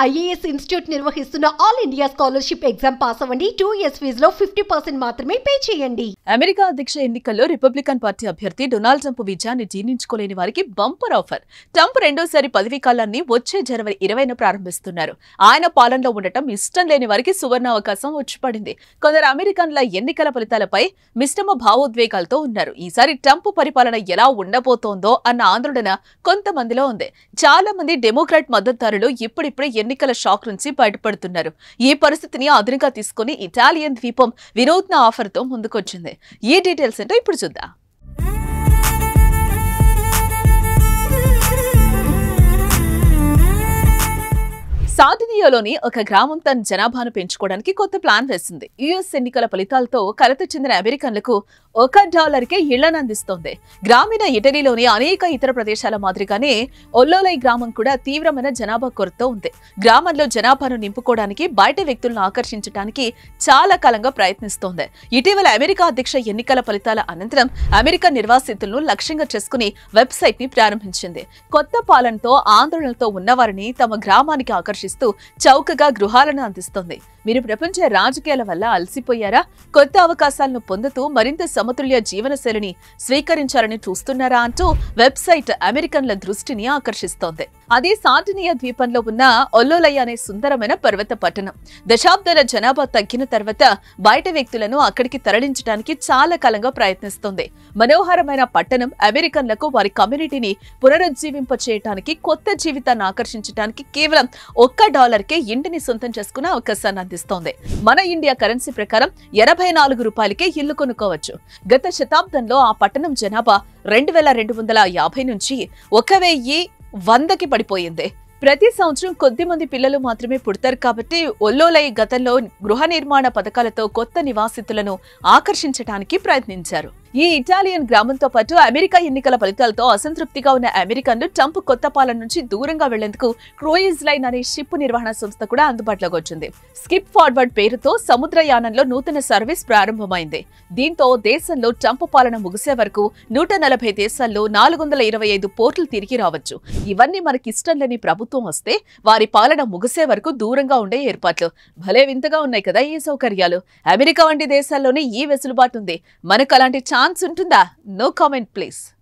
IAS institute నిర్వహిస్తున్న all India scholarship exam pass అవ్వండి two years ఫీజులో ఫిఫ్టీ పర్సెంట్ మాత్రమే పే చేయండి అమెరికా అధ్యక్ష ఎన్నికల్లో రిపబ్లికన్ పార్టీ అభ్యర్థి డొనాల్డ్ ట్రంప్ విజయాన్ని జీర్ణించుకోలేని వారికి బంపర్ ఆఫర్ ట్రంప్ రెండోసారి పదవీ కాలాన్ని వచ్చే జనవరి ఇరవైన ప్రారంభిస్తున్నారు ఆయన పాలనలో ఉండటం ఇష్టం లేని వారికి సువర్ణ అవకాశం వచ్చి పడింది కొందరు అమెరికన్ల ఎన్నికల ఫలితాలపై మిశ్రమ భావోద్వేగాలతో ఉన్నారు ఈసారి ట్రంప్ పరిపాలన ఎలా ఉండబోతోందో అన్న ఆందోళన కొంతమందిలో ఉంది చాలా మంది డెమోక్రాట్ మద్దతుదారులు ఇప్పుడిప్పుడే ఎన్నికల షాక్ నుంచి బయటపడుతున్నారు ఈ పరిస్థితిని అదునుగా తీసుకుని ఇటాలియన్ ద్వీపం వినూత్న ఆఫర్తో ముందుకొచ్చింది ఈ డీటెయిల్స్ ఏంటో ఇప్పుడు చూద్దాం సార్డినియాలోని ఒక గ్రామం తన జనాభాను పెంచుకోవడానికి కొత్త ప్లాన్ వేసింది యుఎస్ ఎన్నికల ఫలితాలతో కలత చెందిన అమెరికన్లకు ఒక డాలర్కే ఇళ్లను అందిస్తోంది గ్రామీణ ఇటలీలోని అనేక ఇతర ప్రదేశాల మాదిరిగానే ఒల్లోలై గ్రామం కూడా తీవ్రమైన జనాభా కొరత ఉంది గ్రామంలో జనాభాను నింపుకోవడానికి బయట వ్యక్తులను ఆకర్షించడానికి చాలా కాలంగా ప్రయత్నిస్తోంది ఇటీవల అమెరికా అధ్యక్ష ఎన్నికల ఫలితాల అనంతరం అమెరికా నిర్వాసితులను లక్ష్యంగా చేసుకుని వెబ్సైట్ ని ప్రారంభించింది కొత్త పాలనతో ఆందోళనతో ఉన్నవారిని తమ గ్రామానికి ఆకర్షిస్తూ చౌకగా గృహాలను అందిస్తోంది మీరు ప్రపంచ రాజకీయాల వల్ల అలసిపోయారా కొత్త అవకాశాలను పొందుతూ మరింత సమతుల్య జీవనశైలిని స్వీకరించాలని చూస్తున్నారా అంటూ వెబ్సైట్ అమెరికన్ల దృష్టిని ఆకర్షిస్తోంది అదే సార్డినియా ద్వీపంలో ఉన్న ఒల్లోలై అనే సుందరమైన పర్వత పట్టణం దశాబ్దాల జనాభా తగ్గిన తర్వాత బయట వ్యక్తులను అక్కడికి తరలించడానికి చాలా కాలంగా ప్రయత్నిస్తోంది మనోహరమైన పట్టణం అమెరికన్లకు వారి కమ్యూనిటీని పునరుజ్జీవింప చేయడానికి కొత్త జీవితాన్ని ఆకర్షించడానికి కేవలం ఒక్క డాలర్కే ఇంటిని సొంతం చేసుకునే అవకాశాన్ని అందిస్తోంది మన ఇండియా కరెన్సీ ప్రకారం ఎనభై నాలుగు రూపాయలకే ఇల్లు కొనుక్కోవచ్చు గత శతాబ్దంలో ఆ పట్టణం జనాభా రెండు వేల రెండు వందల యాభై నుంచి ఒక వెయ్యి వందకి పడిపోయింది ప్రతి సంవత్సరం కొద్ది మంది పిల్లలు మాత్రమే పుడతారు కాబట్టి ఒల్లోలై గతంలో గృహ నిర్మాణ పథకాలతో కొత్త నివాసితులను ఆకర్షించడానికి ప్రయత్నించారు ఈ ఇటాలియన్ గ్రామంతో పాటు అమెరికా ఎన్నికల ఫలితాలతో అసంతృప్తిగా ఉన్న అమెరికన్లు ట్రంప్ కొత్త పాలన నుంచి దూరంగా వెళ్లేందుకు క్రూయిజ్ లైన్ అనే షిప్ నిర్వహణ సంస్థ కూడా అందుబాటులోకి వచ్చింది స్కిప్ ఫార్వర్డ్ పేరుతో సముద్రయానంలో నూతన సర్వీస్ ప్రారంభమైంది దీంతో దేశంలో ట్రంప్ పాలన ముగిసే వరకు నూట నలభై దేశాల్లో నాలుగు వందల ఇరవై ఐదు పోర్టులు తిరిగి రావచ్చు ఇవన్నీ మనకి ఇష్టం లేని ప్రభుత్వం వస్తే వారి పాలన ముగిసే వరకు దూరంగా ఉండే ఏర్పాట్లు భలే వింతగా ఉన్నాయి కదా ఈ సౌకర్యాలు అమెరికా వంటి దేశాల్లోనే ఈ వెసులుబాటు ఉంది మనకు అలాంటి ఛాన్స్ ఉంటుందా నో కామెంట్ ప్లీజ్